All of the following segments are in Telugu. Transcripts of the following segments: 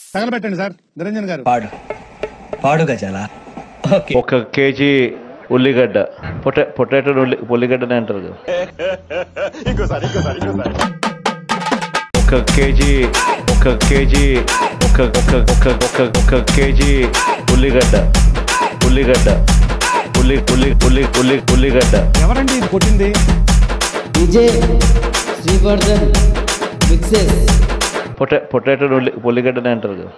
తగలబెట్టండి సార్ నిరంజన్ గారు పాడు పాడు గజాల ఓకే ఒక కేజీ ఉల్లిగడ్డ పొటా పొటాటో ఉల్లి ఉల్లిగడ్డనే అంటారు కదా ఒక కేజీ ఒక కేజీ ఒక ఒక ఒక ఒక ఒక కేజీ ఉల్లిగడ్డ ఉల్లిగడ్డ ఉల్లి ఉల్లి ఉల్లి ఉల్లి ఉల్లిగడ్డ ఎవరండి ఇది కొట్టింది విజయ్ శ్రీవర్ధన్ మిక్సెస్ పొటా పొటాటో ఉల్లి ఉల్లిగడ్డనే అంటారు కదా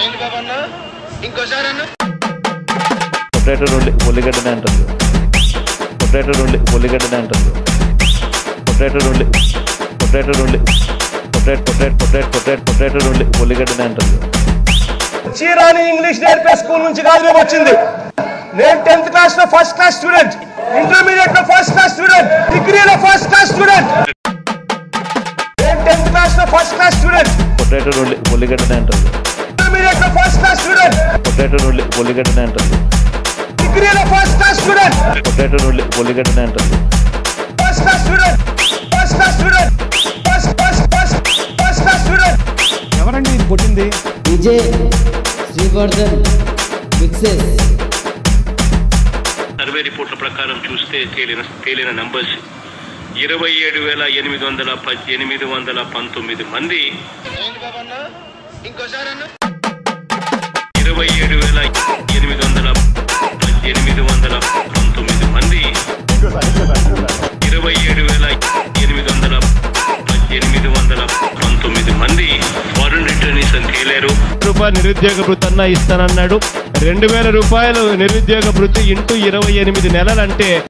పొటాటో ఉల్లి ఉల్లిగడ్డనే అంటారు కదా పొటాటో ఉల్లి ఉల్లిగడ్డనే అంటారు కదా పొటాటో ఉల్లి పొటాటో ఉల్లి potato potato potato potato potato ఉల్లి ఉల్లిగడ్డనే అంటారు కదా చీరాని ఇంగ్లీష్ నేర్పే స్కూల్ నుంచి కాదు మేము వచ్చింది నేను టెన్త్ క్లాస్ లో ఫస్ట్ క్లాస్ స్టూడెంట్ ఇంటర్మీడియట్ లో ఫస్ట్ క్లాస్ స్టూడెంట్ డిగ్రీలో ఫస్ట్ క్లాస్ స్టూడెంట్ నేను టెన్త్ క్లాస్ లో ఫస్ట్ క్లాస్ స్టూడెంట్ పొటాటో ఉల్లి ఉల్లిగడ్డనే అంటారు కదా ఇంటర్మీడియట్ లో ఫస్ట్ క్లాస్ స్టూడెంట్ పొటాటో ఉల్లి ఉల్లిగడ్డనే అంటారు కదా డిగ్రీలో ఫస్ట్ క్లాస్ స్టూడెంట్ పొటాటో ఉల్లి ఉల్లిగడ్డనే అంటారు కదా first class student first class student first first first first class student ఎవరండి ఇది కొట్టింది విజయ్ శ్రీవర్ధన్ మిక్సెస్ సర్వే రిపోర్ట్ల ప్రకారం చూస్తే తేలిన తేలిన నంబర్స్ ఇరవై ఏడు వేల ఎనిమిది వందల ప- ఎనిమిది వందల పంతొమ్మిది మంది ఇరవై ఏడు వేల ఎనిమిది వందల ప- ఎనిమిది వందల పంతొమ్మిది మంది ఇరవై ఏడు వేల ఎనిమిది వందల ప- ఎనిమిది వందల పంతొమ్మిది మంది ఫారెన్ రిటర్నీస్ అని తేలారు రూపాయలు నిరుద్యోగ భృతి అన్న ఇస్తానన్నాడు రెండు వేల రూపాయలు నిరుద్యోగ భృతి ఇంటూ ఇరవై ఎనిమిది నెలలంటే